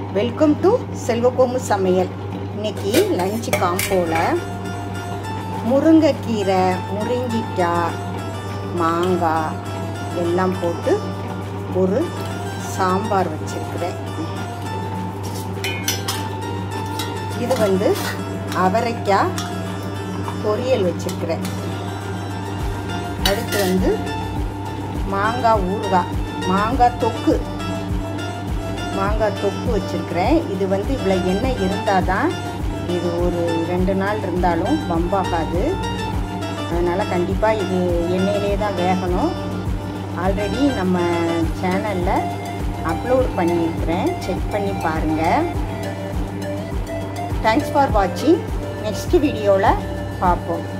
welcome to செல்வகோமு சமையல் இன்னைக்கு lunch காம்போவில் முருங்கைக்கீரை முருங்கிக்காய் மாங்காய் எல்லாம் போட்டு ஒரு சாம்பார் வச்சுருக்கிறேன் இது வந்து அவரைக்காய் பொரியல் வச்சுருக்கிறேன் அடுத்து வந்து மாங்காய் ஊறுகாய் மாங்காய் தொக்கு மாங்காய் தொக்கு வச்சுருக்கிறேன் இது வந்து இவ்வளோ எண்ணெய் இருந்தால் தான் இது ஒரு ரெண்டு நாள் இருந்தாலும் வம்பாகாது அதனால் கண்டிப்பாக இது எண்ணெயிலே தான் வேகணும் ஆல்ரெடி நம்ம சேனலில் அப்லோட் பண்ணியிருக்கிறேன் செக் பண்ணி பாருங்கள் தேங்க்ஸ் ஃபார் வாட்சிங் நெக்ஸ்ட் வீடியோவில் பார்ப்போம்